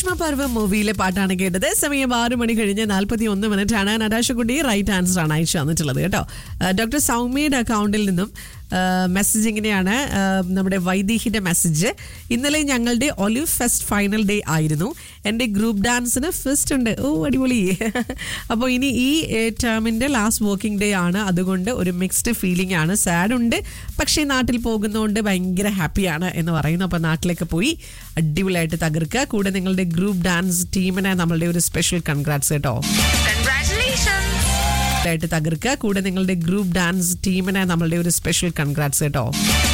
ഗ്രീഷ്മപർവ്വം മൂവിയിലെ പാട്ടാണ് കേട്ടത് സമയം ആറ് മണി കഴിഞ്ഞ് നാൽപ്പത്തി ഒന്ന് മിനിറ്റ് ആണ് നടാശക്കുട്ടി റൈറ്റ് ആൻസർ ആണ് അയച്ചു തന്നിട്ടുള്ളത് കേട്ടോ ഡോക്ടർ സൗമ്യയുടെ അക്കൗണ്ടിൽ നിന്നും മെസ്സേജ് ഇങ്ങനെയാണ് ആ, നമ്മുടെ വൈദേഹിയുടെ മെസ്സേജ് ഇന്നലെ ഞങ്ങളുടെ ഒലിവ് ഫെസ്റ്റ് ഫൈനൽ ഡേ ആയിരുന്നു എൻ്റെ ഗ്രൂപ്പ് ഡാൻസിന് ഫസ്റ്റ് ഉണ്ട് ഓ അടിപൊളി അപ്പോൾ ഇനി ഈ ടേമിൻ്റെ ലാസ്റ്റ് വർക്കിംഗ് ഡേ ആണ് അതുകൊണ്ട് ഒരു മിക്സ്ഡ് ഫീലിംഗ് ആണ് സാഡ് ഉണ്ട് പക്ഷേ നാട്ടിൽ പോകുന്നതുകൊണ്ട് ഭയങ്കര ഹാപ്പിയാണ് എന്ന് പറയുന്നു അപ്പോൾ നാട്ടിലേക്ക് പോയി അടിപൊളിയായിട്ട് തകർക്കുക കൂടെ നിങ്ങളുടെ ഗ്രൂപ്പ് ഡാൻസ് ടീമിനെ നമ്മളുടെ ഒരു സ്പെഷ്യൽ കൺഗ്രാറ്റ്സ് കേട്ടോ Congratulations! ആയിട്ട് തകർക്കുക കൂടെ നിങ്ങളുടെ ഗ്രൂപ്പ് ഡാൻസ് ടീമിനെ നമ്മളുടെ ഒരു സ്പെഷ്യൽ കൺഗ്രാറ്റ്സ് കേട്ടോ